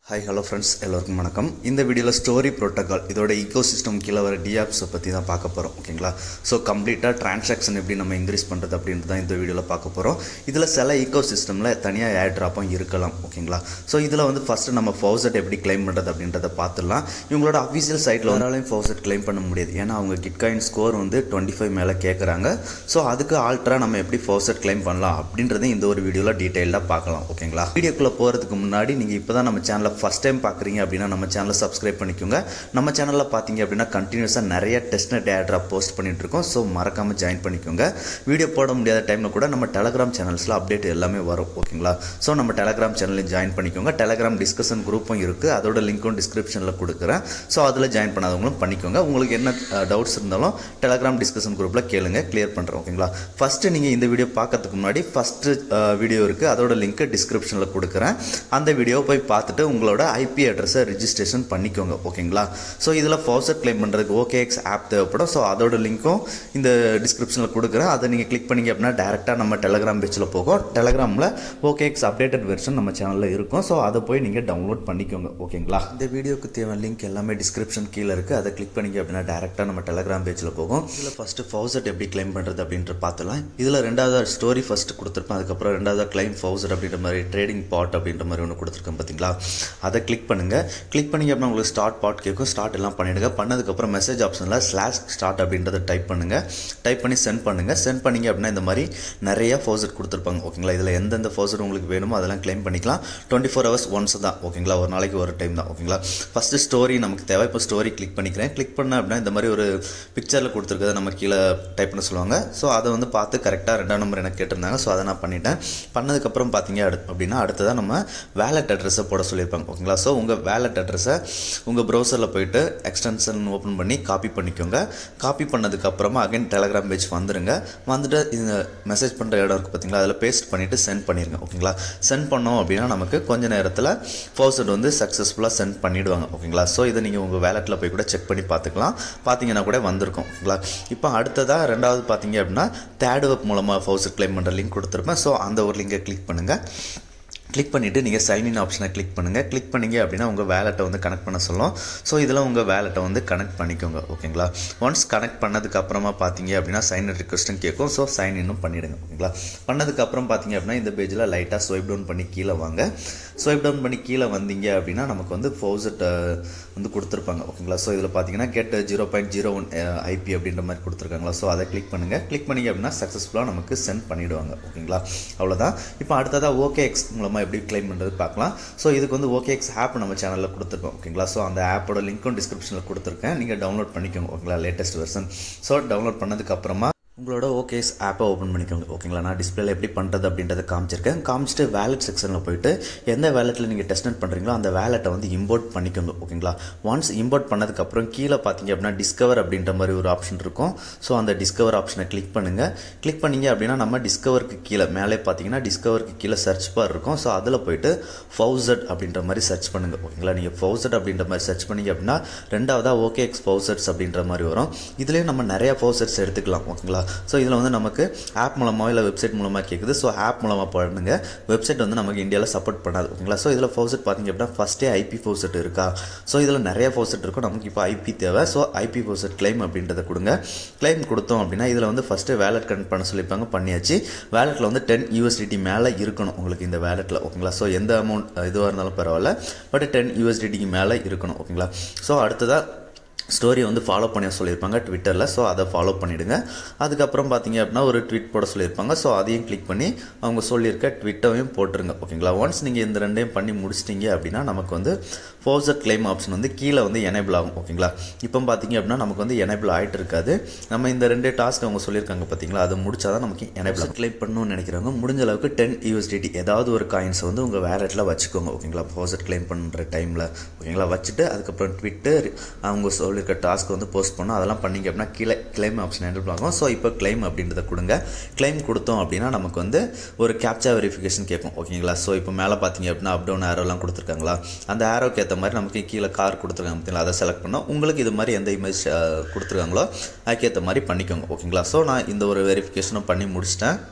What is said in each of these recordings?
hi hello friends எல்லோருக்கும் வணக்கம் இந்த வீடியோவில் ஸ்டோரி ப்ரோட்டோகால் இதோட ஈகோ சிஸ்டம் கீழே வர டிஆப்ஸை பற்றி தான் பார்க்க போகிறோம் ஓகேங்களா ஸோ கம்ப்ளீட்டாக ட்ரான்சாக்ஷன் எப்படி நம்ம இன்க்ரீஸ் பண்ணுறது அப்படின்றது தான் இந்த வீடியோவில் பார்க்க போகிறோம் இதில் சில ஈகோ சிஸ்டமில் தனியாக ஏர் ட்ராப்பும் இருக்கலாம் ஓகேங்களா ஸோ இதில் வந்து ஃபஸ்ட்டு நம்ம ஃபவுசட் எப்படி கிளைம் பண்ணுறது அப்படின்றத பார்த்துடலாம் இவங்களோட அஃபீஷியல் சைட்டில் வந்தாலும் ஃபவுசட் கிளைம் பண்ண முடியாது ஏன்னா அவங்க கிட்காயின் ஸ்கோர் வந்து டுவெண்ட்டி ஃபைவ் மேலே கேட்குறாங்க ஸோ அதுக்கு ஆல்ட்ரா நம்ம எப்படி ஃபவுசட் கிளைம் பண்ணலாம் அப்படின்றத இந்த ஒரு வீடியோவில் டீட்டெயிலாக பார்க்கலாம் ஓகேங்களா வீடியோக்குள்ளே போகிறதுக்கு முன்னாடி நீங்கள் இப்போ தான் நம்ம சேனலை ஃபஸ்ட் டைம் பார்க்குறீங்க அப்படின்னா நம்ம சேனலை சப்ஸ்கிரைப் பண்ணிக்கோங்க நம்ம சேனலில் பார்த்தீங்க அப்படின்னா கண்டினியூஸாக நிறைய டெஸ்ட் நெட் ஏட்ரா போஸ்ட் பண்ணிட்டு இருக்கோம் ஸோ மறக்காமல் ஜாயின் பண்ணிக்கோங்க வீடியோ போட முடியாத டைமில் கூட நம்ம டெலகிராம் சேனல்ஸில் அப்டேட் எல்லாமே வரும் ஓகேங்களா ஸோ நம்ம டெலகிராம் சேனலையும் ஜாயின் பண்ணிக்கோங்க டெலகிராம் டிஸ்கஷன் குரூப்பும் இருக்குது அதோட லிங்க்கும் டிஸ்கிரிப்ஷனில் கொடுக்குறேன் ஸோ அதில் ஜாயின் பண்ணாதவங்களும் பண்ணிக்கோங்க உங்களுக்கு என்ன டவுட்ஸ் இருந்தாலும் டெலகிராம் டிஸ்கஷன் குரூப்பில் கேளுங்க கிளியர் பண்ணுறோம் ஓகேங்களா ஃபஸ்ட்டு நீங்கள் இந்த வீடியோ பார்க்கறதுக்கு முன்னாடி ஃபஸ்ட்டு வீடியோ இருக்குது அதோட லிங்க்கு டிஸ்கிரிப்ஷனில் கொடுக்குறேன் அந்த வீடியோ போய் பார்த்துட்டு உங்களோட ஐபி அட்ரஸை ரிஜிஸ்ட்ரேஷன் பண்ணிக்கோங்க ஓகேங்களா ஸோ இதில் ஃபவுசர் கிளைம் பண்ணுறதுக்கு ஓகேஎக்ஸ் ஆப் தேவைப்படும் ஸோ அதோட லிங்க்கும் இந்த டிஸ்கிரிப்ஷனில் கொடுக்குறேன் அதை நீங்கள் கிளிக் பண்ணிங்க அப்படின்னா டேரெக்டாக நம்ம டெலகிராம் பேஜில் போகும் டெலகிராமில் ஓகேஎக்ஸ் அப்டேட்டட் வெர்ஷன் நம்ம சேனலில் இருக்கும் ஸோ அதை போய் நீங்கள் டவுன்லோட் பண்ணிக்கோங்க ஓகேங்களா இந்த வீடியோக்கு தேவையான லிங்க் எல்லாமே டிஸ்கிரிப்ஷன் கீழே இருக்குது அதை கிளிக் பண்ணிங்க அப்படின்னா டேரெக்டாக நம்ம டெலகிராம் பேஜில் போகும் இதில் ஃபஸ்ட்டு ஃபவுசட் எப்படி கிளைம் பண்ணுறது அப்படின்ற பார்த்துலாம் இதில் ரெண்டாவது ஸ்டோரி ஃபஸ்ட்டு கொடுத்துருப்பேன் அதுக்கப்புறம் ரெண்டாவது கிளைம் ஃபவுசட் அப்படின்ற மாதிரி ட்ரேடிங் பாட் அப்படின்ற மாதிரி ஒன்று கொடுத்துருக்கேன் பார்த்தீங்களா அதை கிளிக் பண்ணுங்கள் கிளிக் பண்ணிங்க அப்படின்னா உங்களுக்கு ஸ்டார்ட் பாட் கேட்கும் ஸ்டார்ட் எல்லாம் பண்ணிவிடுங்க பண்ணதுக்கப்புறம் மெசேஜ் ஆப்ஷனில் ஸ்லாஷ் ஸ்டார்ட் அப்படின்றத டைப் பண்ணுங்கள் டைப் பண்ணி சென்ட் பண்ணுங்கள் சென்ட் பண்ணிங்க அப்படின்னா இந்த மாதிரி நிறைய ஃபோசட் கொடுத்துருப்பாங்க ஓகேங்களா இதில் எந்தெந்த ஃபோசட் உங்களுக்கு வேணுமோ அதெல்லாம் கிளைம் பண்ணிக்கலாம் டுவெண்ட்டி ஃபோர் ஹவர்ஸ் ஒன்ஸ் தான் ஓகேங்களா ஒரு நாளைக்கு ஒரு டைம் தான் ஓகேங்களா ஃபஸ்ட்டு ஸ்டோரி நமக்கு தேவை இப்போ ஸ்டோரி கிளிக் பண்ணிக்கிறேன் கிளிக் பண்ண அப்படின்னா இந்த மாதிரி ஒரு பிக்சரில் கொடுத்துருக்கதை நம்ம கீழே டைப் பண்ண சொல்லுவாங்க ஸோ அதை வந்து பார்த்து கரெக்டாக ரெண்டாம் நம்பர் எனக்கு கேட்டிருந்தாங்க ஸோ அதை நான் பண்ணிட்டேன் பண்ணதுக்கப்புறம் பார்த்தீங்க அடு அப்படின்னா அடுத்ததாக நம்ம வேலட் அட்ரஸை போட சொல்லியிருப்பாங்க ஓகேங்களா ஸோ உங்கள் வேலட் அட்ரஸை உங்கள் ப்ரௌசரில் போயிட்டு எக்ஸ்டென்ஷன் ஓப்பன் பண்ணி காப்பி பண்ணிக்கோங்க காப்பி பண்ணதுக்கப்புறமா அகைன் டெலகிராம் பேஜ் வந்துடுங்க வந்துட்டு இந்த மெசேஜ் பண்ணுற இடம் இருக்குது பார்த்தீங்களா அதில் பேஸ்ட் பண்ணிவிட்டு சென்ட் பண்ணிடுங்க ஓகேங்களா சென்ட் பண்ணோம் அப்படின்னா நமக்கு கொஞ்ச நேரத்தில் ஃபோர்ஸட் வந்து சக்ஸஸ்ஃபுல்லாக சென்ட் பண்ணிவிடுவாங்க ஓகேங்களா ஸோ இதை நீங்கள் உங்கள் வேலட்டில் போய் கூட செக் பண்ணி பார்த்துக்கலாம் பார்த்தீங்கன்னா கூட வந்திருக்கும் ஓகேங்களா இப்போ அடுத்ததாக ரெண்டாவது பார்த்தீங்க அப்படின்னா தேர்ட் வெப் மூலமாக ஃபவுசட் கிளைம் பண்ணுற லிங்க் கொடுத்துருப்பேன் ஸோ அந்த ஒரு லிங்கை கிளிக் பண்ணுங்கள் கிளிக் பண்ணிவிட்டு நீங்கள் சைன்இன் ஆப்ஷனை கிளிக் பண்ணுங்கள் கிளிக் பண்ணிங்க அப்படின்னா உங்கள் வேலெட்டை வந்து கனெக்ட் பண்ண சொல்லும் ஸோ இதில் உங்கள் வேலெட்டை வந்து கனெக்ட் பண்ணிக்கோங்க ஓகேங்களா ஒன்ஸ் கனெக்ட் பண்ணதுக்கு அப்புறமா பார்த்தீங்க அப்படின்னா சைன் ரிக்வஸ்ட்டும் கேட்கும் ஸோ சைன் இன்னும் பண்ணிவிடுங்க ஓகேங்களா பண்ணதுக்கப்புறம் பார்த்தீங்க அப்படின்னா இந்த பேஜில் லைட்டாக ஸ்வைப் டவுன் பண்ணி கீழே வாங்க ஸ்வைப் டவுன் பண்ணி கீழே வந்தீங்க அப்படின்னா நமக்கு வந்து ஃபோசட் வந்து கொடுத்துருப்பாங்க ஓகேங்களா ஸோ இதில் பார்த்தீங்கன்னா get zero point zero one IP அப்படின்ற மாதிரி கொடுத்துருக்காங்களா ஸோ அதை கிளிக் பண்ணுங்கள் கிளிக் பண்ணிங்க அப்படின்னா சக்ஸஸ்ஃபுல்லாக நமக்கு சென்ட் பண்ணிவிடுவாங்க ஓகேங்களா அவ்வளோதான் இப்போ அடுத்ததாக ஓகே எக்ஸ் மூலமாக எப்படி கிளைம் பண்ணுறது பார்க்கலாம் ஸோ இதுக்கு வந்து ஓகே எக்ஸ் ஆப் நம்ம சேனலில் கொடுத்துருக்கோம் ஓகேங்களா ஸோ அந்த ஆப்போட லிங்க்கும் டிஸ்கிரிப்ஷனில் கொடுத்துருக்கேன் நீங்கள் டவுன்லோட் பண்ணிக்கோங்க ஓகேங்களா லேட்டஸ்ட் வெர்ஷன் ஸோ டவுன்லோட் பண்ணதுக்கப்புறமா உங்களோட ஓகேஸ் ஆப்பை ஓப்பன் பண்ணிக்கோங்க ஓகேங்களா நான் டிஸ்பிளேல எப்படி பண்ணுறது அப்படின்றத காமிச்சிருக்கேன் காமிச்சிட்டு வேலட் செக்ஷனில் போயிட்டு எந்த வேலெட்டில் நீங்கள் டெஸ்ட் பண்ணுறீங்களோ அந்த வேலெட்டை வந்து இம்போர்ட் பண்ணிக்கோங்க ஓகேங்களா ஒன்ஸ் இம்போர்ட் பண்ணதுக்கப்புறம் கீழே பார்த்தீங்க அப்படின்னா டிஸ்கவர் அப்படின்ற மாதிரி ஒரு ஆப்ஷன் இருக்கும் ஸோ அந்த டிஸ்கவர் ஆப்ஷனை கிளிக் பண்ணுங்கள் கிளிக் பண்ணிங்க அப்படின்னா நம்ம டிஸ்கவருக்கு கீழே மேலே பார்த்தீங்கன்னா டிஸ்கவருக்கு கீழே சர்ச் பார் இருக்கும் ஸோ அதில் போயிட்டு ஃபவுசட் அப்படின்ற மாதிரி சர்ச் பண்ணுங்கள் ஓகேங்களா நீங்கள் ஃபவுசட் அப்படின்ற மாதிரி சர்ச் பண்ணிங்க அப்படின்னா ரெண்டாவதாக ஓகே எக்ஸ் ஃபவுசட்ஸ் அப்படின்ற மாதிரி வரும் இதுலேயும் நம்ம நிறையா ஃபவுசட்ஸ் எடுத்துக்கலாம் ஓகேங்களா ஸோ இதில் வந்து நமக்கு ஆப் மூலமாக இல்லை வெப்சைட் மூலமாக கேட்குது ஸோ ஆப் மூலமாக பண்ணுங்க வெப்சைட் வந்து நமக்கு இந்தியாவில் சப்போர்ட் பண்ணாது ஓகேங்களா ஸோ இதில் ஃபோசட் பார்த்தீங்க அப்படின்னா ஃபஸ்ட்டே ஐபி ஃபோசட் இருக்கா ஸோ இதில் நிறைய ஃபோசட் இருக்கும் நமக்கு இப்போ ஐபி தேவை ஸோ ஐபி ஃபோசட் கிளைம் அப்படின்றத கொடுங்க கிளைம் கொடுத்தோம் அப்படின்னா இதில் வந்து ஃபஸ்ட்டு வேலட் கனெக்ட் பண்ண சொல்லியிருப்பாங்க பண்ணியாச்சு வேலெட்டில் வந்து டென் யூஎஸ்டிடி மேலே இருக்கணும் உங்களுக்கு இந்த வேலெட்டில் ஓகேங்களா ஸோ எந்த அமௌண்ட் இதுவாக இருந்தாலும் பரவாயில்ல பட் டென் யூஎஸ்டிடிக்கு மேலே இருக்கணும் ஓகேங்களா ஸோ அடுத்ததாக ஸ்டோரியை வந்து ஃபாலோ பண்ண சொல்லியிருப்பாங்க ட்விட்டரில் ஸோ அதை ஃபாலோ பண்ணிவிடுங்க அதுக்கப்புறம் பார்த்தீங்க அப்படின்னா ஒரு ட்வீட் போட சொல்லியிருப்பாங்க ஸோ அதையும் கிளிக் பண்ணி அவங்க சொல்லியிருக்க ட்விட்டரையும் போட்டுருங்க ஓகேங்களா ஒன்ஸ் நீங்கள் இந்த ரெண்டையும் பண்ணி முடிச்சிட்டிங்க அப்படின்னா நமக்கு வந்து ஃபோர்ஸர் கிளைம் ஆப்ஷன் வந்து கீழே வந்து எனேபிள் ஆகும் ஓகேங்களா இப்போ பார்த்தீங்க அப்படின்னா நமக்கு வந்து எனேபிள் ஆகிட்டு இருக்காது நம்ம இந்த ரெண்டு டாஸ்க் அவங்க சொல்லியிருக்காங்க பார்த்தீங்களா அதை முடிச்சா தான் நமக்கு எனேபிள் கிளைம் பண்ணணும்னு நினைக்கிறவங்க முடிஞ்ச அளவுக்கு டென் யூஎஸ்டிடி ஏதாவது ஒரு காயின்ஸை வந்து உங்கள் வேலெட்டில் வச்சுக்கோங்க ஓகேங்களா ஃபோர்ஸர் கிளைம் பண்ணுற டைமில் ஓகேங்களா வச்சுட்டு அதுக்கப்புறம் ட்விட்டு அவங்க சொல்லி இருக்க டாஸ்க் வந்து போஸ்ட் பண்ணோம் அதெல்லாம் பண்ணிங்க அப்படின்னா கீழே கிளைம் ஆப்ஷன் எனேபிள் ஆகும் ஸோ இப்போ கிளைம் அப்படின்றத கொடுங்க கிளைம் கொடுத்தோம் அப்படின்னா நமக்கு வந்து ஒரு கேப்சா வெரிஃபிகேஷன் கேட்கும் ஓகேங்களா ஸோ இப்போ மேலே பார்த்தீங்க அப்படின்னா அப் டவுன் ஆரோலாம் கொடுத்துருக்காங்களா அந்த ஆரோக்கு ஏற்ற மாதிரி நமக்கு கீழே கார் கொடுத்துருக்காங்க பார்த்தீங்களா அதை செலக்ட் பண்ணோம் உங்களுக்கு இது மாதிரி எந்த இமேஜ் கொடுத்துருக்காங்களோ அதுக்கேற்ற மாதிரி பண்ணிக்கோங்க ஓகேங்களா ஸோ நான் இந்த ஒரு வெரிஃபிகேஷனும் பண்ணி முடிச்சிட்டேன்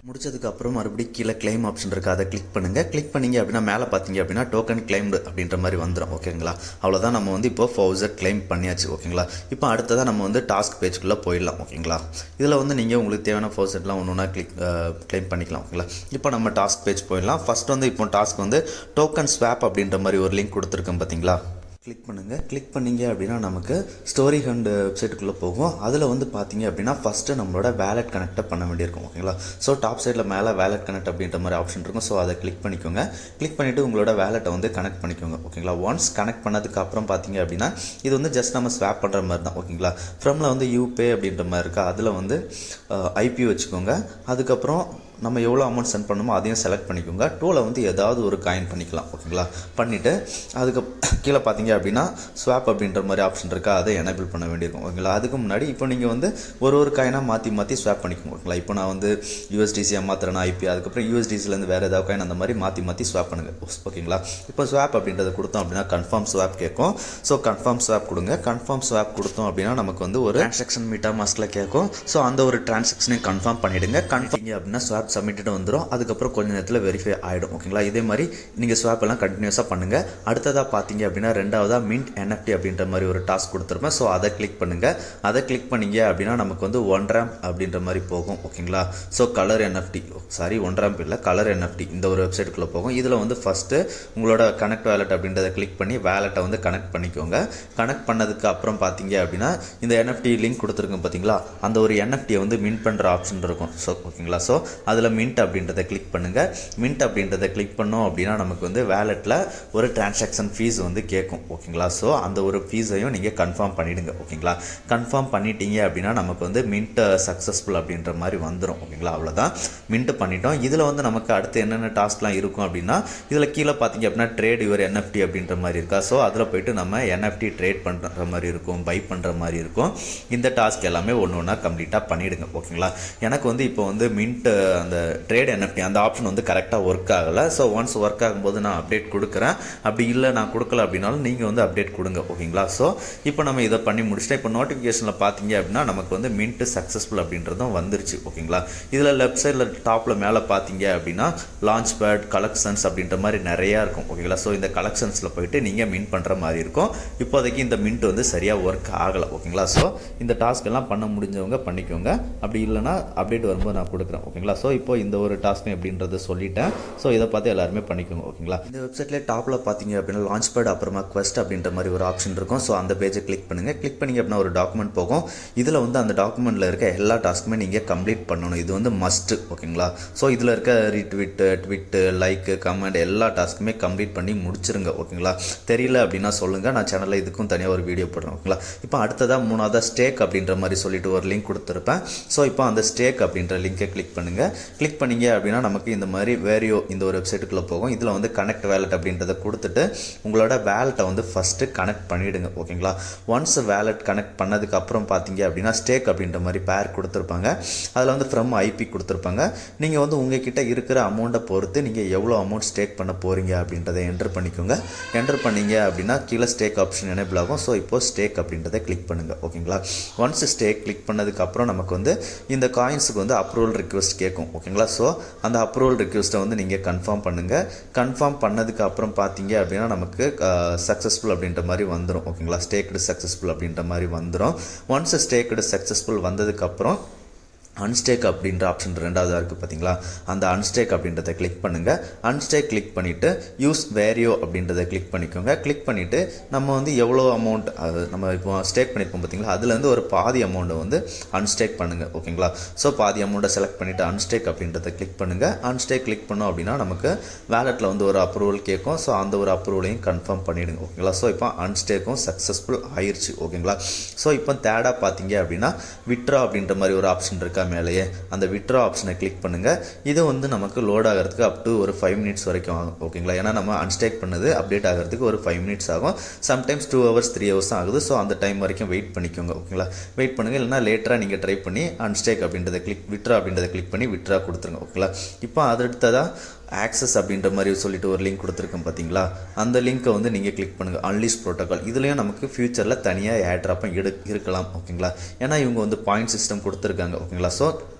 முடிச்சதுக்கு அப்புறம் மறுபடியும் கீழே கிளைம் ஆப்ஷன் இருக்குது அதை கிளிக் பண்ணுங்கள் கிளிக் பண்ணீங்க அப்படின்னா மேலே பார்த்தீங்க அப்படின்னா டோக்கன் கிளைம்டு அப்படின்ற மாதிரி வந்துடும் ஓகேங்களா அவ்வளோதான் நம்ம வந்து இப்போ ஃபவுசர் கிளைம் பண்ணியாச்சு ஓகேங்களா இப்போ அடுத்ததாக நம்ம வந்து டாஸ்க் பேஜ்குள்ளே போயிடலாம் ஓகேங்களா இதில் வந்து நீங்கள் உங்களுக்கு தேவையான ஃபவுசர்லாம் ஒன்று ஒன்றா கிளிக் கிளைம் பண்ணிக்கலாம் ஓகேங்களா இப்போ நம்ம டாஸ்க் பேஜ் போயிடலாம் ஃபஸ்ட் வந்து இப்போ டாஸ்க் வந்து டோக்கன் ஸ்வாப் அப்படின்ற மாதிரி ஒரு லிங்க் கொடுத்துருக்கேன் பார்த்தீங்களா கிளிக் பண்ணுங்கள் கிளிக் பண்ணீங்க அப்படின்னா நமக்கு ஸ்டோரி ஹண்ட் வெப்சைட்டுக்குள்ளே போகும் அதில் வந்து பார்த்தீங்க அப்படின்னா ஃபஸ்ட்டு நம்மளோட வேலட் கனெக்டை பண்ண வேண்டியிருக்கும் ஓகேங்களா ஸோ டாப் சைடில் மேலே வேலட் கனெக்ட் அப்படின்ற மாதிரி ஆப்ஷன் இருக்கும் ஸோ அதை கிளிக் பண்ணிக்கோங்க கிளிக் பண்ணிவிட்டு உங்களோட வேலெட்டை வந்து கனெக்ட் பண்ணிக்கோங்க ஓகேங்களா ஒன்ஸ் கனெக்ட் பண்ணதுக்கு அப்புறம் பார்த்தீங்க அப்படின்னா இது வந்து ஜஸ்ட் நம்ம ஸ்வாப் பண்ணுற மாதிரி தான் ஓகேங்களா ஃப்ரம்ல வந்து யூபே அப்படின்ற மாதிரி இருக்கா அதில் வந்து ஐபி வச்சுக்கோங்க அதுக்கப்புறம் நம்ம எவ்வளோ அமௌண்ட் சென்ட் பண்ணணுமோ அதையும் செலக்ட் பண்ணிக்கோங்க டூவில் வந்து ஏதாவது ஒரு காயின் பண்ணிக்கலாம் ஓகேங்களா பண்ணிவிட்டு அதுக்கு கீழே பார்த்தீங்க அப்படின்னா ஸ்வாப் அப்படின்ற மாதிரி ஆப்ஷன் இருக்கா அதை எனேபிள் பண்ண வேண்டியிருக்கும் ஓகேங்களா அதுக்கு முன்னாடி இப்போ நீங்கள் வந்து ஒரு ஒரு காயினாக மாற்றி மாற்றி ஸ்வாப் பண்ணிக்கோங்க ஓகேங்களா இப்போ நான் வந்து யூஎஸ்டிசியாக மாற்றுறேன் ஐபி அதுக்கப்புறம் யூஎஸ்டிசிலேருந்து வேறு ஏதாவது காயின் அந்த மாதிரி மாற்றி மாற்றி ஸ்வாப் பண்ணுங்கள் ஓகேங்களா இப்போ ஸ்வாப் அப்படின்றத கொடுத்தோம் அப்படின்னா கன்ஃபார்ம் ஸ்வாப் கேட்கும் ஸோ கன்ஃபார்ம் ஸ்வாப் கொடுங்க கன்ஃபார்ம் ஸ்வாப் கொடுத்தோம் அப்படின்னா நமக்கு வந்து ஒரு டிரான்சாக்ஷன் மீட்டா மாஸ்கில் கேட்கும் ஸோ அந்த ஒரு டிரான்சாக்ஷனையும் கன்ஃபார்ம் பண்ணிவிடுங்க கன்ஃபார்ம் அப்படின்னா ஸ்வாப் ஸ்வாப் சப்மிட்டட் வந்துடும் அதுக்கப்புறம் கொஞ்ச நேரத்தில் வெரிஃபை ஆகிடும் ஓகேங்களா இதே மாதிரி நீங்கள் ஸ்வாப் எல்லாம் கண்டினியூஸாக பண்ணுங்கள் அடுத்ததாக பார்த்தீங்க அப்படின்னா ரெண்டாவதாக மின்ட் என்எஃப்டி அப்படின்ற மாதிரி ஒரு டாஸ்க் கொடுத்துருப்பேன் ஸோ அதை கிளிக் பண்ணுங்கள் அதை கிளிக் பண்ணீங்க அப்படின்னா நமக்கு வந்து ஒன் ரேம் அப்படின்ற மாதிரி போகும் ஓகேங்களா so colour NFT sorry on ramp இல்லை கலர் என்எஃப்டி இந்த ஒரு வெப்சைட்டுக்குள்ளே போகும் இதில் வந்து ஃபஸ்ட்டு உங்களோட கனெக்ட் வேலட் அப்படின்றத கிளிக் பண்ணி வேலெட்டை வந்து கனெக்ட் பண்ணிக்கோங்க கனெக்ட் பண்ணதுக்கு அப்புறம் பார்த்தீங்க அப்படின்னா இந்த என்எஃப்டி லிங்க் கொடுத்துருக்கோம் பார்த்தீங்களா அந்த ஒரு என்எஃப்டியை வந்து மின் பண்ணுற ஆப்ஷன் இருக்கும் ஸோ ஓகேங்களா ஸோ அதில் மின்ட் அப்படின்றத கிளிக் பண்ணுங்கள் மின்ட் அப்படின்றத கிளிக் பண்ணோம் அப்படின்னா நமக்கு வந்து வேலெட்டில் ஒரு டிரான்சாக்ஷன் ஃபீஸ் வந்து கேட்கும் ஓகேங்களா ஸோ அந்த ஒரு ஃபீஸையும் நீங்கள் கன்ஃபார்ம் பண்ணிவிடுங்க ஓகேங்களா கன்ஃபார்ம் பண்ணிட்டீங்க அப்படின்னா நமக்கு வந்து மின்ட் சக்ஸஸ்ஃபுல் அப்படின்ற மாதிரி வந்துடும் ஓகேங்களா அவ்வளோதான் மின்ட் பண்ணிட்டோம் இதில் வந்து நமக்கு அடுத்து என்னென்ன டாஸ்க்லாம் இருக்கும் அப்படின்னா இதில் கீழே பார்த்தீங்க அப்படின்னா ட்ரேட் யுவர் என்எஃப்டி அப்படின்ற மாதிரி இருக்கா ஸோ அதில் போயிட்டு நம்ம என்எஃப்டி ட்ரேட் பண்ணுற மாதிரி இருக்கும் பை பண்ணுற மாதிரி இருக்கும் இந்த டாஸ்க் எல்லாமே ஒன்று ஒன்றா கம்ப்ளீட்டாக பண்ணிவிடுங்க ஓகேங்களா எனக்கு வந்து இப்போ வந்து மின்ட் அந்த ட்ரேட் என்எஃப்டி அந்த ஆப்ஷன் வந்து கரெக்டாக ஒர்க் ஆகலை ஸோ ஒன்ஸ் ஒர்க் ஆகும்போது நான் அப்டேட் கொடுக்குறேன் அப்படி இல்லை நான் கொடுக்கல அப்படின்னாலும் நீங்கள் வந்து அப்டேட் கொடுங்க ஓகேங்களா ஸோ இப்போ நம்ம இதை பண்ணி முடிச்சுட்டு இப்போ நோட்டிஃபிகேஷனில் பார்த்தீங்க அப்படின்னா நமக்கு வந்து மின்ட் சக்ஸஸ்ஃபுல் அப்படின்றதும் வந்துருச்சு ஓகேங்களா இதில் லெஃப்ட் சைடில் டாப்பில் மேலே பார்த்தீங்க அப்படின்னா லான்ச் பேட் கலெக்ஷன்ஸ் அப்படின்ற மாதிரி நிறையா இருக்கும் ஓகேங்களா ஸோ இந்த கலெக்ஷன்ஸில் போயிட்டு நீங்கள் மின் பண்ணுற மாதிரி இருக்கும் இப்போதைக்கு இந்த மின்ட் வந்து சரியாக ஒர்க் ஆகலை ஓகேங்களா ஸோ இந்த டாஸ்க் எல்லாம் பண்ண முடிஞ்சவங்க பண்ணிக்கோங்க அப்படி இல்லைனா அப்டேட் வரும்போது நான் கொடுக்குறேன் ஓகேங்களா ஸோ இப்போ இந்த ஒரு டாஸ்க் எப்படின்றத சொல்லிட்டேன் ஸோ இதை பார்த்து எல்லாருமே பண்ணிக்கோங்க ஓகேங்களா இந்த வெப்சைட்லேயே டாப்பில் பார்த்தீங்க அப்படின்னா லான்ச் பேட் அப்புறமா quest அப்படின்ற மாதிரி ஒரு ஆப்ஷன் இருக்கும் ஸோ அந்த பேஜை கிளிக் பண்ணுங்கள் கிளிக் பண்ணீங்க அப்படின்னா ஒரு டாக்குமெண்ட் போகும் இதில் வந்து அந்த டாக்குமெண்ட்டில் இருக்க எல்லா டாஸ்க்குமே நீங்கள் கம்ப்ளீட் பண்ணணும் இது வந்து மஸ்ட்டு ஓகேங்களா ஸோ இதில் இருக்க ரீட்விட்டு ட்விட்டு லைக்கு கமெண்ட் எல்லா டாஸ்க்குமே கம்ப்ளீட் பண்ணி முடிச்சிருங்க ஓகேங்களா தெரியல அப்படின்னா சொல்லுங்கள் நான் சேனலில் இதுக்கும் தனியாக ஒரு வீடியோ போடுறேன் ஓகேங்களா இப்போ அடுத்ததாக மூணாவதாக ஸ்டேக் அப்படின்ற மாதிரி சொல்லிட்டு ஒரு லிங்க் கொடுத்துருப்பேன் ஸோ இப்போ அந்த ஸ்டேக் அப்படின்ற லிங்கை கிளிக் பண்ணுங்கள் கிளிக் பண்ணீங்க அப்படின்னா நமக்கு இந்த மாதிரி வேரியோ இந்த ஒரு வெப்சைட்டுக்குள்ளே போகும் இதில் வந்து கனெக்ட் வேலட் அப்படின்றத கொடுத்துட்டு உங்களோட வேலெட்டை வந்து ஃபஸ்ட்டு கனெக்ட் பண்ணிவிடுங்க ஓகேங்களா ஒன்ஸ் வேலெட் கனெக்ட் பண்ணதுக்கு அப்புறம் பார்த்தீங்க அப்படின்னா ஸ்டேக் அப்படின்ற மாதிரி பேர் கொடுத்துருப்பாங்க அதில் வந்து ஃப்ரம் ஐபி கொடுத்துருப்பாங்க நீங்கள் வந்து உங்ககிட்ட இருக்கிற அமௌண்ட்டை பொறுத்து நீங்கள் எவ்வளோ அமௌண்ட் ஸ்டேக் பண்ண போகிறீங்க அப்படின்றத என்டர் பண்ணிக்கோங்க என்டர் பண்ணீங்க அப்படின்னா கீழே ஸ்டேக் ஆப்ஷன் எனேபிள் ஆகும் ஸோ இப்போ ஸ்டேக் அப்படின்றத கிளிக் பண்ணுங்கள் ஓகேங்களா ஒன்ஸ் ஸ்டேக் கிளிக் பண்ணதுக்கு அப்புறம் நமக்கு வந்து இந்த காயின்ஸுக்கு வந்து அப்ரூவல் ரிக்வெஸ்ட் கேட்கும் ஓகேங்களா ஸோ அந்த அப்ரூவல் ரிக்வெஸ்ட்டை வந்து நீங்கள் கன்ஃபார்ம் பண்ணுங்கள் கன்ஃபார்ம் பண்ணதுக்கு அப்புறம் பார்த்தீங்க அப்படின்னா நமக்கு சக்ஸஸ்ஃபுல் அப்படின்ற மாதிரி வந்துடும் ஓகேங்களா ஸ்டேக்டு சக்ஸஸ்ஃபுல் அப்படின்ற மாதிரி வந்துடும் ஒன்ஸ் ஸ்டேக்டு சக்ஸஸ்ஃபுல் வந்ததுக்கப்புறம் அன்ஸ்டேக் அப்படின்ற ஆப்ஷன் ரெண்டாவதாக இருக்குது பார்த்தீங்களா அந்த அன்ஸ்டேக் அப்படின்றத கிளிக் பண்ணுங்கள் அன்ஸ்டேக் கிளிக் பண்ணிவிட்டு யூஸ் வேரியோ அப்படின்றத கிளிக் பண்ணிக்கோங்க கிளிக் பண்ணிவிட்டு நம்ம வந்து எவ்வளோ அமௌண்ட் அது நம்ம இப்போ ஸ்டேக் பண்ணியிருப்போம் பார்த்தீங்களா அதுலேருந்து ஒரு பாதி அமௌண்ட்டை வந்து அன்ஸ்டேக் பண்ணுங்கள் ஓகேங்களா ஸோ பாதி அமௌண்ட்டை செலக்ட் பண்ணிவிட்டு அன்ஸ்டேக் அப்படின்றத கிளிக் பண்ணுங்கள் அன்ஸ்டேக் கிளிக் பண்ணோம் அப்படின்னா நமக்கு வேலெட்டில் வந்து ஒரு அப்ரூவல் கேட்கும் ஸோ அந்த ஒரு அப்ரூவலையும் கன்ஃபார்ம் பண்ணிவிடுங்க ஓகேங்களா ஸோ இப்போ அன்ஸ்டேக்கும் சக்ஸஸ்ஃபுல் ஆயிருச்சு ஓகேங்களா ஸோ இப்போ தேர்டாக பார்த்தீங்க அப்படின்னா விட்ரா அப்படின்ற மாதிரி ஒரு ஆப்ஷன் இருக்கா மேலேயே அந்த விட்ரா ஆப்ஷனை கிளிக் பண்ணுங்கள் இது வந்து நமக்கு லோட் ஆகிறதுக்கு அப் டு ஒரு ஃபைவ் மினிட்ஸ் வரைக்கும் ஆகும் ஓகேங்களா ஏன்னா நம்ம அன்ஸ்டேக் பண்ணது அப்டேட் ஆகிறதுக்கு ஒரு ஃபைவ் மினிட்ஸ் ஆகும் sometimes two hours three hours தான் ஆகுது ஸோ அந்த டைம் வரைக்கும் வெயிட் பண்ணிக்கோங்க ஓகேங்களா வெயிட் பண்ணுங்கள் இல்லைனா லேட்டராக நீங்கள் ட்ரை பண்ணி அன்ஸ்டேக் அப்படின்றத கிளிக் விட்ரா அப்படின்றத கிளிக் பண்ணி விட்ரா கொடுத்துருங்க ஓகேங்களா இப்போ அடுத்ததாக ஆக்சஸ் அப்படின்ற மாதிரி சொல்லிட்டு ஒரு லிங்க் கொடுத்துருக்கேன் பார்த்தீங்களா அந்த லிங்க்கை வந்து நீங்கள் கிளிக் பண்ணுங்கள் அன்லிஸ்ட் ப்ரோட்டோகால் இதுலேயும் நமக்கு ஃபியூச்சரில் தனியாக ஏட்ராப்பும் எடு இருக்கலாம் ஓகேங்களா ஏன்னா இவங்க வந்து பாயிண்ட் சிஸ்டம் கொடுத்துருக்காங்க ஓகேங்களா ஸோ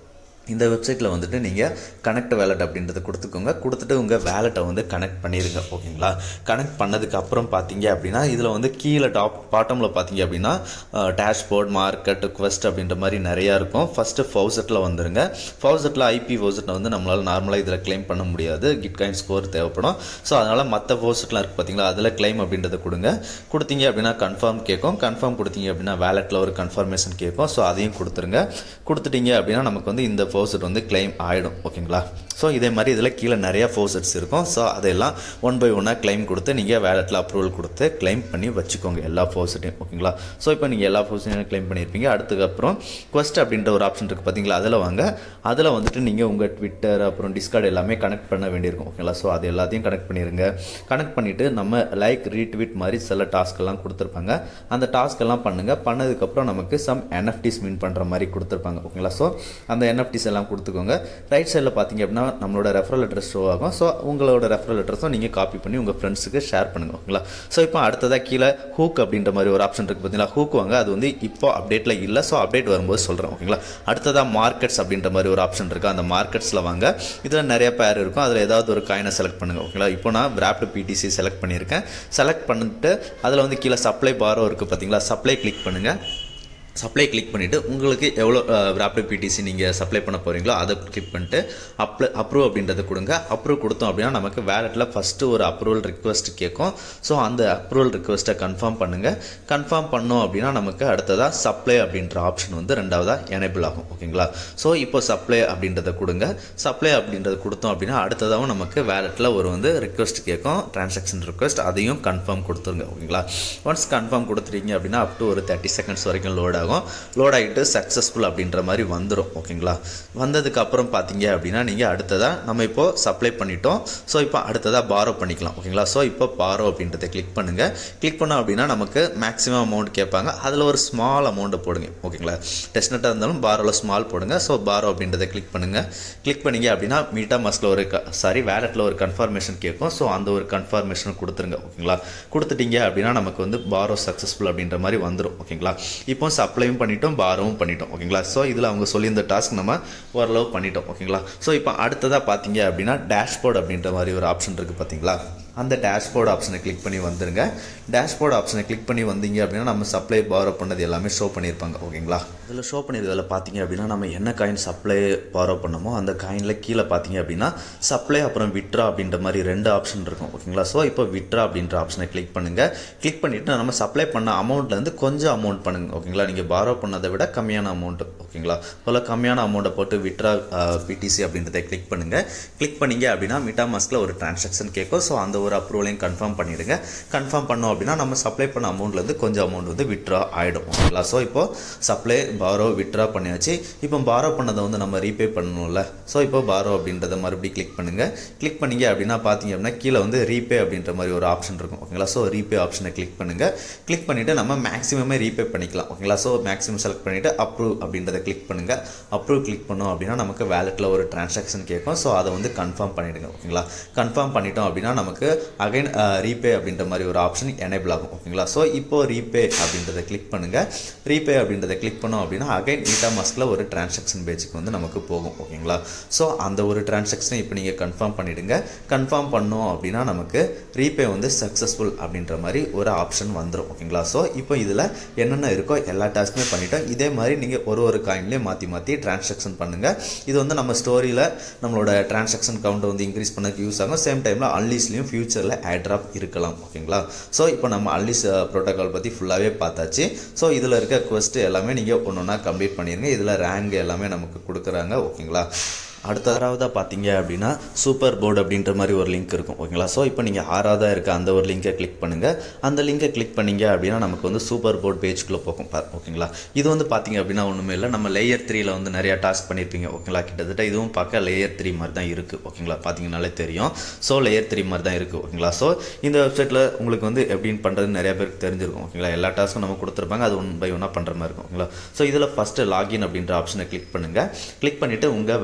இந்த வெப்சைட்டில் வந்துட்டு நீங்கள் கனெக்ட் வேலட் அப்படின்றத கொடுத்துக்கோங்க கொடுத்துட்டு உங்கள் வேலெட்டை வந்து கனெக்ட் பண்ணிடுங்க ஓகேங்களா கனெக்ட் பண்ணதுக்கு அப்புறம் பார்த்தீங்க அப்படின்னா இதில் வந்து கீழே டாப் பாட்டமில் பார்த்தீங்க அப்படின்னா டேஷ்போர்ட் மார்க்கெட் குவெஸ்ட் அப்படின்ற மாதிரி நிறையா இருக்கும் ஃபஸ்ட்டு ஃபவுசெட்டில் வந்துருங்க ஃபவுசெட்டில் ஐபி ஃபவுசெட்டில் வந்து நம்மளால் நார்மலாக இதில் க்ளைம் பண்ண முடியாது கிட் காயின் ஸ்கோர் தேவைப்படும் ஸோ அதனால் மற்ற ஃபவுசெட்லாம் இருக்குது பார்த்தீங்களா அதில் க்ளைம் அப்படின்றத கொடுங்க கொடுத்தீங்க அப்படின்னா கன்ஃபார்ம் கேட்கும் கன்ஃபார்ம் கொடுத்தீங்க அப்படின்னா வேலெட்டில் ஒரு கன்ஃபர்மேஷன் கேட்கும் ஸோ அதையும் கொடுத்துருங்க கொடுத்துட்டீங்க அப்படின்னா நமக்கு வந்து இந்த ஃபோர்செட் வந்து கிளைம் ஆகிடும் ஓகேங்களா ஸோ இதே மாதிரி இதில் கீழே நிறைய ஃபோர்செட்ஸ் இருக்கும் ஸோ அதெல்லாம் ஒன் பை ஒன்னாக கிளைம் கொடுத்து நீங்கள் வேலெட்டில் அப்ரூவல் கொடுத்து கிளைம் பண்ணி வச்சுக்கோங்க எல்லா ஃபோர்செட்டையும் ஓகேங்களா ஸோ இப்போ நீங்கள் எல்லா ஃபோர்செட்டையும் கிளைம் பண்ணியிருப்பீங்க அடுத்ததுக்கப்புறம் குவஸ்ட் அப்படின்ற ஒரு ஆப்ஷன் இருக்குது பார்த்தீங்களா அதில் வாங்க அதில் வந்துட்டு நீங்கள் உங்கள் ட்விட்டர் அப்புறம் டிஸ்கார்டு எல்லாமே கனெக்ட் பண்ண வேண்டியிருக்கும் ஓகேங்களா ஸோ அது எல்லாத்தையும் கனெக்ட் பண்ணிடுங்க கனெக்ட் பண்ணிவிட்டு நம்ம லைக் ரீட்வீட் மாதிரி சில டாஸ்க் எல்லாம் கொடுத்துருப்பாங்க அந்த டாஸ்க் எல்லாம் பண்ணுங்கள் பண்ணதுக்கப்புறம் நமக்கு சம் என்எஃப்டிஸ் வின் பண்ணுற மாதிரி கொடுத்துருப்பாங்க ஓகேங்களா ஸோ அந்த என்எஃப்டிஸ் எல்லாம் கொடுத்துக்கோங்க ரைட் சைடில் பார்த்தீங்க அப்படின்னா நம்மளோட ரெஃபரல் அட்ரஸ் ஷோ ஆகும் ஸோ உங்களோட ரெஃபரல் அட்ரஸும் நீங்கள் காப்பி பண்ணி உங்கள் ஃப்ரெண்ட்ஸுக்கு ஷேர் பண்ணுங்க ஓகேங்களா ஸோ இப்போ அடுத்ததாக கீழே ஹூக் அப்படின்ற மாதிரி ஒரு ஆப்ஷன் இருக்குது பார்த்தீங்களா ஹூக் வாங்க அது வந்து இப்போ அப்டேட்டில் இல்லை ஸோ அப்டேட் வரும்போது சொல்கிறேன் ஓகேங்களா அடுத்ததாக மார்க்கெட்ஸ் அப்படின்ற மாதிரி ஒரு ஆப்ஷன் இருக்குது அந்த மார்க்கெட்ஸில் வாங்க இதில் நிறைய பேர் இருக்கும் அதில் ஏதாவது ஒரு காயினை செலக்ட் பண்ணுங்கள் ஓகேங்களா இப்போ நான் பிராப்டு பிடிசி செலக்ட் பண்ணியிருக்கேன் செலக்ட் பண்ணிட்டு அதில் வந்து கீழே சப்ளை பாரோ இருக்குது பார்த்தீங்களா சப்ளை கிளிக் பண்ணுங்கள் சப்ளை கிளிக் பண்ணிவிட்டு உங்களுக்கு எவ்வளோ ராப்டு பிடிசி நீங்கள் சப்ளை பண்ண போகிறீங்களோ அதை கிளிக் பண்ணிட்டு அப்ளை அப்ரூவ் அப்படின்றத கொடுங்க அப்ரூவ் கொடுத்தோம் அப்படின்னா நமக்கு வேலெட்டில் ஃபஸ்ட்டு ஒரு அப்ரூவல் ரிக்வஸ்ட் கேட்கும் ஸோ அந்த அப்ரூவல் ரிக்வஸ்ட்டை கன்ஃபார்ம் பண்ணுங்கள் கன்ஃபார்ம் பண்ணோம் அப்படின்னா நமக்கு அடுத்ததாக சப்ளை அப்படின்ற ஆப்ஷன் வந்து ரெண்டாவதாக எனேபிள் ஆகும் ஓகேங்களா ஸோ இப்போ சப்ளை அப்படின்றத கொடுங்க சப்ளை அப்படின்றத கொடுத்தோம் அப்படின்னா அடுத்ததாகவும் நமக்கு வேலெட்டில் ஒரு வந்து ரிக்வஸ்ட் கேட்கும் டிரான்சாக்ஷன் ரிக்வஸ்ட் அதையும் கன்ஃபார்ம் கொடுத்துருங்க ஓகேங்களா ஒன்ஸ் கன்ஃபார்ம் கொடுத்துட்டீங்க அப்படின்னா அப் டு ஒரு தேர்ட்டி செகண்ட்ஸ் வரைக்கும் லோட் ஆகும் லோட் ஆகிட்டு சக்ஸஸ்ஃபுல் அப்படின்ற மாதிரி வந்துடும் ஓகேங்களா வந்ததுக்கு அப்புறம் பார்த்தீங்க அப்படின்னா நீங்கள் அடுத்ததாக நம்ம இப்போது சப்ளை பண்ணிட்டோம் ஸோ இப்போ அடுத்ததாக பாரோ பண்ணிக்கலாம் ஓகேங்களா ஸோ இப்போ பாரோ அப்படின்றத கிளிக் பண்ணுங்கள் கிளிக் பண்ணோம் அப்படின்னா நமக்கு மேக்ஸிமம் அமௌண்ட் கேட்பாங்க அதில் ஒரு ஸ்மால் அமௌண்ட்டை போடுங்க ஓகேங்களா டெஸ்ட்நெட்டாக இருந்தாலும் பாரோவில் ஸ்மால் போடுங்க ஸோ பாரோ அப்படின்றத கிளிக் பண்ணுங்கள் கிளிக் பண்ணீங்க அப்படின்னா மீட்டா மஸ்கில் ஒரு சாரி வேலெட்டில் ஒரு கன்ஃபர்மேஷன் கேட்கும் ஸோ அந்த ஒரு கன்ஃபர்மேஷன் கொடுத்துருங்க ஓகேங்களா கொடுத்துட்டீங்க அப்படின்னா நமக்கு வந்து பாரோ சக்ஸஸ்ஃபுல் அப்படின்ற மாதிரி வந்துடும் ஓகேங்களா இப்போ சப்ளையும் பண்ணிட்டோம் பாரோவும் பண்ணிட்டோம் ஓகேங்களா ஸோ இதில் அவங்க சொல்லியிருந்த டாஸ்க் நம்ம ஓரளவு பண்ணிட்டோம் ஓகேங்களா ஸோ இப்போ அடுத்ததாக பார்த்தீங்க அப்படின்னா டேஷ்போர்ட் அப்படின்ற மாதிரி ஒரு ஆப்ஷன் இருக்குது பார்த்தீங்களா அந்த டேஷ்போர்ட் ஆப்ஷனை கிளிக் பண்ணி வந்துருங்க டேஷ்போர்ட் ஆப்ஷனை கிளிக் பண்ணி வந்தீங்க அப்படின்னா நம்ம சப்ளை பாரோ பண்ணது எல்லாமே ஷோ பண்ணியிருப்பாங்க ஓகேங்களா இதில் ஷோ பண்ணியிருக்கிறதுல பார்த்தீங்க அப்படின்னா நம்ம என்ன காயின் சப்ளை பாரோ பண்ணமோ அந்த காயினில் கீழே பார்த்தீங்க அப்படின்னா சப்ளை அப்புறம் விட்ரா அப்படின்ற மாதிரி ரெண்டு ஆப்ஷன் இருக்கும் ஓகேங்களா ஸோ இப்போ விட்ரா அப்படின்ற ஆப்ஷனை கிளிக் பண்ணுங்கள் கிளிக் பண்ணிவிட்டு நம்ம சப்ளை பண்ண அமௌண்ட்லேருந்து கொஞ்சம் அமௌண்ட் பண்ணுங்க ஓகேங்களா நீங்கள் பாரோ பண்ணதை விட கம்மியான அமௌண்ட் ஓகேங்களா போல் கம்மியான அமௌண்ட்டை போட்டு விட்ரா பிடிசி அப்படின்றத கிளிக் பண்ணுங்கள் கிளிக் பண்ணீங்க அப்படின்னா மிட்டா மாஸ்கில் ஒரு டிரான்சாக்ஷன் கேட்கும் ஸோ அந்த ஒரு அப்ரூவலையும் கன்ஃபார்ம் பண்ணிடுங்க கன்ஃபார்ம் பண்ணோம் அப்படின்னா நம்ம சப்ளை பண்ண அமௌண்ட்லேருந்து கொஞ்சம் அமௌண்ட் வந்து விட்ரா ஆகிடும் ஓகேங்களா ஸோ இப்போ சப்ளை பாரோ விட்ரா பண்ணியாச்சு இப்போ பாரோ பண்ணதை வந்து நம்ம ரீபே பண்ணணும்ல ஸோ இப்போ பாரோ அப்படின்றத மறுபடியும் கிளிக் பண்ணுங்கள் கிளிக் பண்ணீங்க அப்படின்னா பார்த்தீங்க அப்படின்னா கீழே வந்து ரீபே அப்படின்ற மாதிரி ஒரு ஆப்ஷன் இருக்கும் ஓகேங்களா ஸோ ரீபே ஆப்ஷனை கிளிக் பண்ணுங்கள் கிளிக் பண்ணிவிட்டு நம்ம மேக்ஸிமமே ரீபே பண்ணிக்கலாம் ஓகேங்களா ஸோ மேக்ஸிமம் செலக்ட் பண்ணிவிட்டு அப்ரூவ் அப்படின்றத கிளிக் பண்ணுங்கள் அப்ரூவ் கிளிக் பண்ணோம் அப்படின்னா நமக்கு வேலெட்டில் ஒரு டிரான்சாக்ஷன் கேட்கும் ஸோ அதை வந்து கன்ஃபார்ம் பண்ணிவிடுங்க ஓகேங்களா கன்ஃபார்ம் பண்ணிட்டோம் அப்படின்னா நமக்கு அகைன் ரீபே அப்படின்ற மாதிரி ஒரு ஆப்ஷன் எனேபிள் ஆகும் ஓகேங்களா ஸோ இப்போ ரீபே அப்படின்றத கிளிக் பண்ணுங்கள் ரீபே அப்படின்றத கிளிக் பண்ணோம் அப்படின்னா அகைன் ஈட்டா மாஸ்கில் ஒரு டிரான்சாக்ஷன் பேஜுக்கு வந்து நமக்கு போகும் ஓகேங்களா ஸோ அந்த ஒரு டிரான்சாக்ஷனை இப்போ நீங்கள் கன்ஃபார்ம் பண்ணிவிடுங்க கன்ஃபார்ம் பண்ணோம் அப்படின்னா நமக்கு ரீபே வந்து சக்ஸஸ்ஃபுல் அப்படின்ற மாதிரி ஒரு ஆப்ஷன் வந்துடும் ஓகேங்களா ஸோ இப்போ இதில் என்னென்ன இருக்கோ எல்லா டாஸ்க்குமே பண்ணிட்டோம் இதே மாதிரி நீங்கள் ஒரு ஒரு காயின்லேயும் மாற்றி மாற்றி டிரான்சாக்ஷன் பண்ணுங்கள் இது வந்து நம்ம ஸ்டோரியில் நம்மளோட டிரான்சாக்ஷன் கவுண்ட்டை வந்து இன்க்ரீஸ் பண்ணக்கு யூஸ் ஆகும் சேம் டைமில் அன்லீஸ்லேயும் ஃபியூச்சரில் ஆட்ராப் இருக்கலாம் ஓகேங்களா ஸோ இப்போ நம்ம அன்லீஸ் ப்ரோட்டோகால் பற்றி ஃபுல்லாகவே பார்த்தாச்சு ஸோ இதில் இருக்க கொஸ்ட் எல்லாமே நீங்கள் ஒன்று ஒன்றா கம்ப்ளீட் பண்ணிடுங்க இதில் ரேங்க் எல்லாமே நமக்கு கொடுக்குறாங்க ஓகேங்களா அடுத்ததாவதாக பார்த்தீங்க அப்படின்னா சூப்பர் போர்டு அப்படின்ற மாதிரி ஒரு லிங்க் இருக்கும் ஓகேங்களா ஸோ இப்போ நீங்கள் ஆறாவதாக இருக்க அந்த ஒரு லிங்கை கிளிக் பண்ணுங்கள் அந்த லிங்கை கிளிக் பண்ணீங்க அப்படின்னா நமக்கு வந்து சூப்பர் போர்டு பேஜ்குள்ளே போகும் பா- ஓகேங்களா இது வந்து பார்த்தீங்க அப்படின்னா ஒன்றுமே இல்லை நம்ம லேயர் த்ரீல வந்து நிறையா டாஸ்க் பண்ணியிருப்பீங்க ஓகேங்களா கிட்டத்தட்ட இதுவும் பார்க்க லேயர் த்ரீ மாதிரி தான் இருக்குது ஓகேங்களா பார்த்தீங்கனாலே தெரியும் ஸோ லேயர் த்ரீ மாதிரி தான் இருக்குது ஓகேங்களா ஸோ இந்த வெப்சைட்டில் உங்களுக்கு வந்து எப்படின்னு பண்ணுறது நிறைய பேருக்கு தெரிஞ்சிருக்கும் ஓகேங்களா எல்லா டாஸ்க்கும் நம்ம கொடுத்துருப்பாங்க அது ஒன் பை ஒன்னாக பண்ணுற மாதிரி இருக்கும் ஓகேங்களா ஸோ இதில் ஃபஸ்ட்டு லாகின் அப்படின்ற ஆப்ஷனை கிளிக் பண்ணுங்கள் கிளிக் பண்ணிவிட்டு உங்கள் வேலெட்டை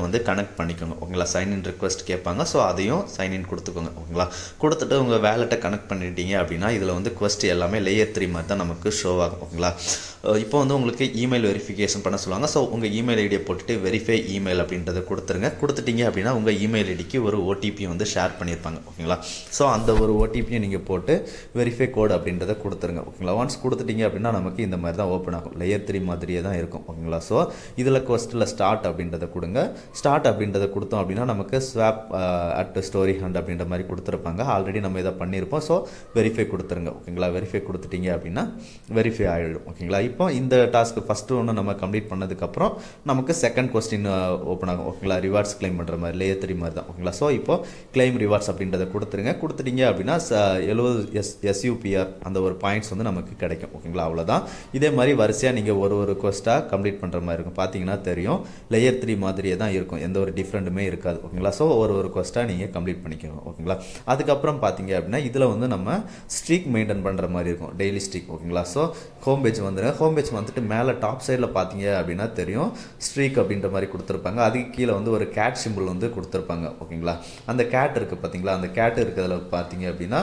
வந்து கனெக்ட் பண்ணிக்கோங்க ஓகேங்களா சைன்இன் ரிக்வஸ்ட் கேட்பாங்க ஸோ அதையும் சைன்இன் கொடுத்துக்கோங்க ஓகேங்களா கொடுத்துட்டு உங்கள் வேலெட்டை கனெக்ட் பண்ணிட்டீங்க அப்படின்னா இதில் வந்து quest எல்லாமே லேயர் த்ரீ மாதிரி தான் நமக்கு ஷோ ஆகும் ஓகேங்களா அஹ் இப்போ வந்து உங்களுக்கு இமெயில் வெரிஃபிகேஷன் பண்ண சொல்லுவாங்க ஸோ உங்கள் இமெயில் ஐடியை போட்டுட்டு வெரிஃபை இமெயில் அப்படின்றத கொடுத்துருங்க கொடுத்துட்டீங்க அப்படின்னா உங்கள் இமெயில் ஐடிக்கு ஒரு ஓடிபி வந்து ஷேர் பண்ணியிருப்பாங்க ஓகேங்களா ஸோ அந்த ஒரு ஓடிபியை நீங்கள் போட்டு வெரிஃபை கோட் அப்படின்றத கொடுத்துருங்க ஓகேங்களா ஒன்ஸ் கொடுத்துட்டீங்க அப்படின்னா நமக்கு இந்த மாதிரி தான் ஓப்பன் ஆகும் லேயர் த்ரீ மாதிரியே தான் இருக்கும் ஓகேங்களா ஸோ இதில் கொஸ்ட்டில் ஸ்டார்ட் அப்படின்றத கொடுங்க ஸ்டார்ட் அப்படின்றத கொடுத்தோம் அப்படின்னா நமக்கு ஸ்வாப் அட் ஸ்டோரி ஹண்ட் அப்படின்ற மாதிரி கொடுத்துருப்பாங்க ஆல்ரெடி நம்ம இதை பண்ணியிருப்போம் ஸோ வெரிஃபை கொடுத்துருங்க ஓகேங்களா வெரிஃபை கொடுத்துட்டீங்க அப்படின்னா வெரிஃபை ஆகிடும் ஓகேங்களா இப்போ இந்த டாஸ்க்கு ஃபஸ்ட்டு ஒன்று நம்ம கம்ப்ளீட் பண்ணதுக்கப்புறம் நமக்கு செகண்ட் கொஸ்டின் ஓப்பன் ஆகும் ஓகேங்களா ரிவார்ட்ஸ் கிளைம் பண்ணுற மாதிரி லேயர் த்ரீ மாதிரி தான் ஓகேங்களா ஸோ இப்போ கிளைம் ரிவார்ட்ஸ் அப்படின்றத கொடுத்துருங்க கொடுத்துட்டீங்க அப்படின்னா எழுபது எஸ் எஸ்யூபிஆர் அந்த ஒரு பாயிண்ட்ஸ் வந்து நமக்கு கிடைக்கும் ஓகேங்களா அவ்வளோதான் இதே மாதிரி வரிசையாக நீங்கள் ஒரு ஒரு கொஸ்ட்டாக கம்ப்ளீட் பண்ணுற மாதிரி இருக்கும் பார்த்தீங்கன்னா தெரியும் லேயர் த்ரீ மாதிரியே தான் இருக்கும் எந்த ஒரு டிஃப்ரெண்ட்டுமே இருக்காது ஓகேங்களா ஸோ ஒரு ஒரு கொஸ்ட்டாக நீங்கள் கம்ப்ளீட் பண்ணிக்கணும் ஓகேங்களா அதுக்கப்புறம் பார்த்தீங்க அப்படின்னா இதில் வந்து நம்ம ஸ்ட்ரீக் மெயின்டைன் பண்ணுற மாதிரி இருக்கும் டெய்லி ஸ்ட்ரீக் ஓகேங்களா ஸோ ஹோம் பேஜ் வந்துடுங்க ஹோம் பேஜ் வந்துட்டு மேலே டாப் சைடில் பார்த்தீங்க அப்படின்னா தெரியும் ஸ்ட்ரீக் அப்படின்ற மாதிரி கொடுத்துருப்பாங்க அதுக்கு கீழே வந்து ஒரு கேட் சிம்பிள் வந்து கொடுத்துருப்பாங்க ஓகேங்களா அந்த கேட் இருக்குது பார்த்தீங்களா அந்த கேட் இருக்கிறதுல பார்த்தீங்க அப்படின்னா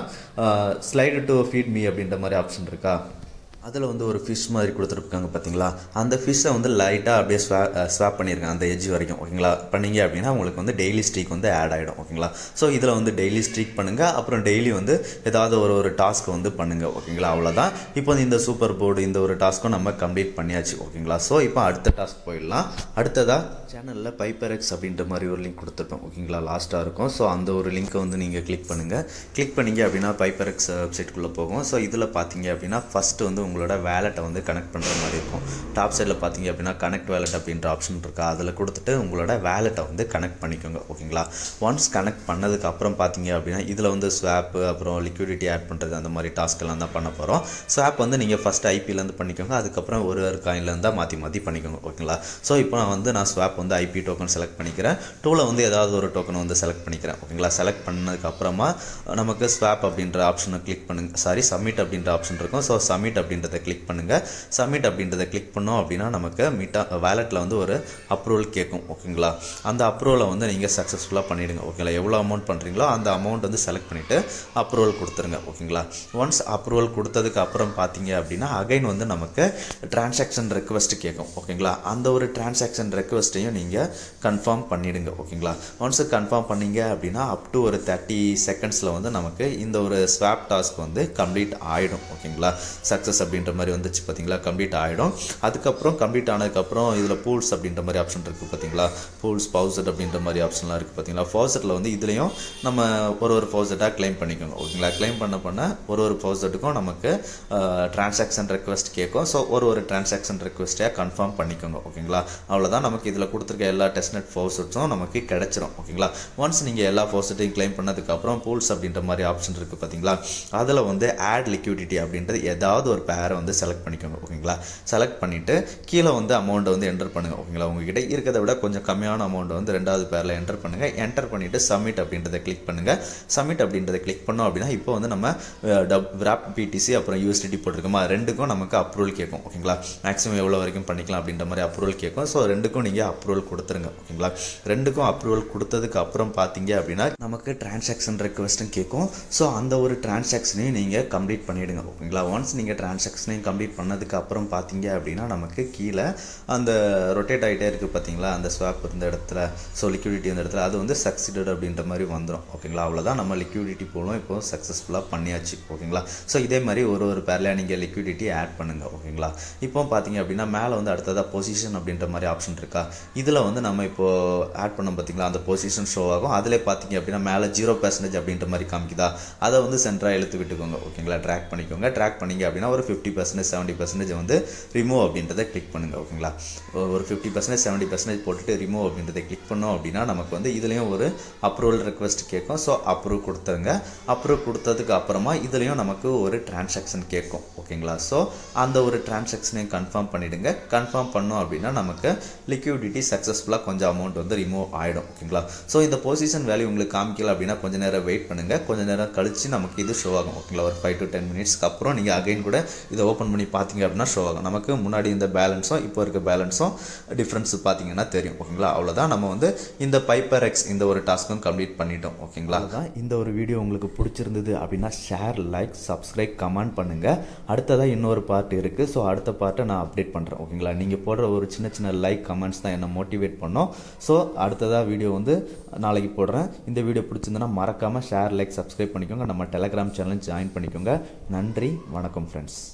ஸ்லைடு டு ஃபீட் மீ அப்படின்ற மாதிரி ஆப்ஷன் இருக்கா அதில் வந்து ஒரு ஃபிஷ் மாதிரி கொடுத்துருக்காங்க பார்த்தீங்களா அந்த ஃபிஷ்ஷை வந்து லைட்டாக அப்படியே ஸ்வா ஸ்வாப் பண்ணியிருக்கேன் அந்த எஜ் வரைக்கும் ஓகேங்களா பண்ணீங்க அப்படின்னா உங்களுக்கு வந்து டெய்லி ஸ்ட்ரீக் வந்து ஆட் ஆகிடும் ஓகேங்களா ஸோ இதில் வந்து டெய்லி ஸ்ட்ரீக் பண்ணுங்கள் அப்புறம் டெய்லி வந்து ஏதாவது ஒரு ஒரு டாஸ்க் வந்து பண்ணுங்கள் ஓகேங்களா அவ்வளோதான் இப்போ வந்து இந்த சூப்பர் போர்டு இந்த ஒரு டாஸ்க்கும் நம்ம கம்ப்ளீட் பண்ணியாச்சு ஓகேங்களா ஸோ இப்போ அடுத்த டாஸ்க் போயிடலாம் அடுத்ததாக சேனலில் பைப்பரெக்ஸ் அப்படின்ற மாதிரி ஒரு லிங்க் கொடுத்துருப்போம் ஓகேங்களா லாஸ்ட்டாக இருக்கும் ஸோ அந்த ஒரு லிங்க்கை வந்து நீங்கள் கிளிக் பண்ணுங்கள் கிளிக் பண்ணீங்க அப்படின்னா பைப்பரெக்ஸ் வெப்சைட்குள்ளே போகும் ஸோ இதில் பார்த்தீங்க அப்படின்னா ஃபஸ்ட்டு வந்து உங்களோட வேலெட்டை வந்து கனெக்ட் பண்ணுற மாதிரி இருக்கும் டாப் சைடில் பார்த்தீங்க அப்படின்னா கனெக்ட் வேலெட் அப்படின்ற ஆப்ஷன் இருக்கா அதில் கொடுத்துட்டு உங்களோட வேலெட்டை வந்து கனெக்ட் பண்ணிக்கோங்க ஓகேங்களா ஒன்ஸ் கனெக்ட் பண்ணதுக்கு அப்புறம் பார்த்தீங்க அப்படின்னா இதில் வந்து ஸ்வாப் அப்புறம் லிக்விடிட்டி ஆட் பண்ணுறது அந்த மாதிரி டாஸ்க் எல்லாம் தான் பண்ண போகிறோம் ஸ்வாப் வந்து நீங்கள் ஃபஸ்ட் ஐபிலேருந்து பண்ணிக்கோங்க அதுக்கப்புறம் ஒரு ஒரு காயின்லேருந்து தான் மாற்றி மாற்றி பண்ணிக்கோங்க ஓகேங்களா ஸோ இப்போ நான் வந்து நான் ஸ்வாப் வந்து ஐபி டோக்கன் செலக்ட் பண்ணிக்கிறேன் டூவில் வந்து ஏதாவது ஒரு டோக்கன் வந்து செலக்ட் பண்ணிக்கிறேன் ஓகேங்களா செலக்ட் பண்ணதுக்கு அப்புறமா நமக்கு ஸ்வாப் அப்படின்ற ஆப்ஷனை கிளிக் பண்ணுங்க சாரி சப்மிட் அப்படின்ற ஆப்ஷன் இருக்கும் ஸோ சப்மிட் அப்படின்றத கிளிக் பண்ணுங்கள் சப்மிட் அப்படின்றத கிளிக் பண்ணோம் அப்படின்னா நமக்கு மீட்டா வேலெட்டில் வந்து ஒரு அப்ரூவல் கேட்கும் ஓகேங்களா அந்த அப்ரூவலை வந்து நீங்கள் சக்ஸஸ்ஃபுல்லாக பண்ணிவிடுங்க ஓகேங்களா எவ்வளோ அமௌண்ட் பண்ணுறீங்களோ அந்த அமௌண்ட் வந்து செலக்ட் பண்ணிவிட்டு அப்ரூவல் கொடுத்துருங்க ஓகேங்களா ஒன்ஸ் அப்ரூவல் கொடுத்ததுக்கு அப்புறம் பார்த்தீங்க அப்படின்னா அகைன் வந்து நமக்கு டிரான்சாக்ஷன் ரெக்வஸ்ட் கேட்கும் ஓகேங்களா அந்த ஒரு டிரான்சாக்ஷன் ரெக்வஸ்ட்டையும் நீங்கள் கன்ஃபார்ம் பண்ணிவிடுங்க ஓகேங்களா ஒன்ஸ் கன்ஃபார்ம் பண்ணீங்க அப்படின்னா அப் டு ஒரு தேர்ட்டி செகண்ட்ஸில் வந்து நமக்கு இந்த ஒரு ஸ்வாப் டாஸ்க் வந்து கம்ப்ளீட் ஆகிடும் ஓகேங்களா சக்ஸஸ் அப்படின்ற மாதிரி வந்துச்சு பார்த்தீங்களா கம்ப்ளீட் ஆகிடும் அதுக்கப்புறம் கம்ப்ளீட் ஆனதுக்கப்புறம் இதில் பூல்ஸ் அப்படின்ற மாதிரி ஆப்ஷன் இருக்குது பார்த்தீங்களா பூல்ஸ் பவுசட் அப்படின்ற மாதிரி ஆப்ஷன்லாம் இருக்குது பார்த்தீங்களா ஃபவுசட்டில் வந்து இதுலேயும் நம்ம ஒரு ஒரு ஃபவுசட்டாக க்ளைம் பண்ணிக்கோங்க ஓகேங்களா க்ளைம் பண்ண பண்ண ஒரு ஒரு ஃபவுசட்டுக்கும் நமக்கு டிரான்சாக்ஷன் ரெக்வஸ்ட் கேட்கும் ஸோ ஒரு ஒரு டிரான்சாக்ஷன் ரெக்வஸ்ட்டையாக கன்ஃபார்ம் பண்ணிக்கோங்க ஓகேங்களா அவ்வளோதான் நமக்கு இதில் கொடுத்துருக்க எல்லா டெஸ்ட்நெட் ஃபோர்ஸட்ஸும் நமக்கு கிடைச்சிரும் ஓகேங்களா ஒன்ஸ் நீங்கள் எல்லா ஃபோர்ஸட்டையும் க்ளைம் பண்ணதுக்கப்புறம் பூல்ஸ் அப்படின்ற மாதிரி ஆப்ஷன் இருக்குது பார்த்தீங்களா அதில் வந்து ஆட் லிக்விடிட்டி அப்படின்றது ஏதாவது ஒரு பேரை வந்து செலக்ட் பண்ணிக்கோங்க ஓகேங்களா செலக்ட் பண்ணிவிட்டு கீழே வந்து அமௌண்ட்டை வந்து என்டர் பண்ணுங்கள் ஓகேங்களா உங்ககிட்ட இருக்கிறத விட கொஞ்சம் கம்மியான அமௌண்ட்டை வந்து ரெண்டாவது பேரில் என்டர் பண்ணுங்கள் என்டர் பண்ணிவிட்டு சப்மிட் அப்படின்றத கிளிக் பண்ணுங்கள் சப்மிட் அப்படின்றத கிளிக் பண்ணோம் அப்படின்னா இப்போ வந்து நம்ம விராப் பிடிசி அப்புறம் யூஎஸ்டிடி போட்டிருக்கோமா ரெண்டுக்கும் நமக்கு அப்ரூவல் கேட்கும் ஓகேங்களா மேக்ஸிமம் எவ்வளோ வரைக்கும் பண்ணிக்கலாம் அப்படின்ற மாதிரி அப்ரூவல் கேட்கும் ஸோ ரெண்டுக்கும் நீங்கள் அப்ரூவல் கொடுத்துருங்க ஓகேங்களா ரெண்டுக்கும் அப்ரூவல் கொடுத்ததுக்கு அப்புறம் பார்த்தீங்க அப்படின்னா நமக்கு டிரான்சாக்ஷன் ரெக்வஸ்ட்டும் கேட்கும் ஸோ அந்த ஒரு டிரான்சாக்ஷனையும் நீங்கள் கம்ப்ளீட் பண்ணிவிடுங்க ஓகேங்களா ஒன்ஸ் நீங்கள் டிரான்சாக்ஷனையும் கம்ப்ளீட் பண்ணதுக்கு அப்புறம் பார்த்தீங்க அப்படின்னா நமக்கு கீழே அந்த ரொட்டேட் ஆகிட்டே இருக்குது பார்த்தீங்களா அந்த ஸ்வாப் இருந்த இடத்துல ஸோ லிக்விடிட்டி இந்த இடத்துல அது வந்து சக்சிடட் அப்படின்ற மாதிரி வந்துடும் ஓகேங்களா அவ்வளோதான் நம்ம லிக்விடிட்டி போலும் இப்போ சக்ஸஸ்ஃபுல்லாக பண்ணியாச்சு ஓகேங்களா ஸோ இதே மாதிரி ஒரு ஒரு பேரில் நீங்கள் லிக்விடிட்டி ஆட் பண்ணுங்கள் ஓகேங்களா இப்போ பார்த்தீங்க அப்படின்னா மேலே வந்து அடுத்ததாக பொசிஷன் அப்படின்ற மாதிரி ஆப்ஷன் இருக்கா இதில் வந்து நம்ம இப்போ ஆட் பண்ணோம் பார்த்தீங்களா அந்த பொசிஷன் ஷோ ஆகும் அதில் பார்த்தீங்க அப்படின்னா மேலே ஜீரோ பர்சன்டேஜ் அப்படின்ற மாதிரி காமிக்குதா அதை வந்து சென்டராக இழுத்து விட்டுக்கோங்க ஓகேங்களா ட்ராக் பண்ணிக்கோங்க ட்ராக் பண்ணீங்க அப்படின்னா ஒரு ஃபிஃப்டி பர்சன்டேஜ் செவன்ட்டி பர்சன்டேஜ் வந்து ரிமூவ் அப்படின்றத கிளிக் பண்ணுங்கள் ஓகேங்களா ஒரு ஃபிஃப்டி பர்சன்டேஜ் செவன்ட்டி பர்சன்டேஜ் போட்டுட்டு ரிமூவ் அப்படின்றத கிளிக் பண்ணோம் அப்படின்னா நமக்கு வந்து இதுலேயும் ஒரு அப்ரூவல் ரெக்வஸ்ட் கேட்கும் ஸோ அப்ரூவ் கொடுத்துருங்க அப்ரூவ் கொடுத்ததுக்கு அப்புறமா இதுலேயும் நமக்கு ஒரு டிரான்சாக்ஷன் கேட்கும் ஓகேங்களா ஸோ அந்த ஒரு டிரான்சாக்ஷனையும் கன்ஃபார்ம் பண்ணிவிடுங்க கன்ஃபார்ம் பண்ணோம் அப்படின்னா நமக்கு லிக்விடிட்டி சக்ஸஸ்ஃபுல்லாக கொஞ்சம் அமௌண்ட் வந்து ரிமூவ் ஆகிடும் ஓகேங்களா ஸோ இந்த பொசிஷன் வேல்யூ உங்களுக்கு காமிக்கல அப்படின்னா கொஞ்சம் நேரம் வெயிட் பண்ணுங்கள் கொஞ்சம் நேரம் கழித்து நமக்கு இது ஷோ ஆகும் ஓகேங்களா ஒரு ஃபைவ் டு டென் மினிட்ஸ்க்கு அப்புறம் நீங்கள் அகைன் கூட இதை ஓப்பன் பண்ணி பார்த்தீங்க அப்படின்னா ஷோ ஆகும் நமக்கு முன்னாடி இந்த பேலன்ஸும் இப்போ இருக்க பேலன்ஸும் டிஃப்ரென்ஸ் பார்த்தீங்கன்னா தெரியும் ஓகேங்களா அவ்வளோதான் நம்ம வந்து இந்த பைப்பர் எக்ஸ் இந்த ஒரு டாஸ்க்கும் கம்ப்ளீட் பண்ணிட்டோம் ஓகேங்களா அதுதான் இந்த ஒரு வீடியோ உங்களுக்கு பிடிச்சிருந்தது அப்படின்னா ஷேர் லைக் சப்ஸ்கிரைப் கமெண்ட் பண்ணுங்கள் அடுத்ததாக இன்னொரு பார்ட் இருக்குது ஸோ அடுத்த பார்ட்டை நான் அப்டேட் பண்ணுறேன் ஓகேங்களா நீங்கள் போடுற ஒரு சின்ன சின்ன லைக் கமெண்ட்ஸ் தான் என்னை மோட்டிவேட் பண்ணோம் ஸோ அடுத்ததாக வீடியோ வந்து நாளைக்கு போடுறேன் இந்த வீடியோ பிடிச்சிருந்தனா மறக்காமல் ஷேர் லைக் சப்ஸ்கிரைப் பண்ணிக்கோங்க நம்ம டெலகிராம் சேனல் ஜாயின் பண்ணிக்கோங்க நன்றி வணக்கம் ஃப்ரெண்ட்ஸ்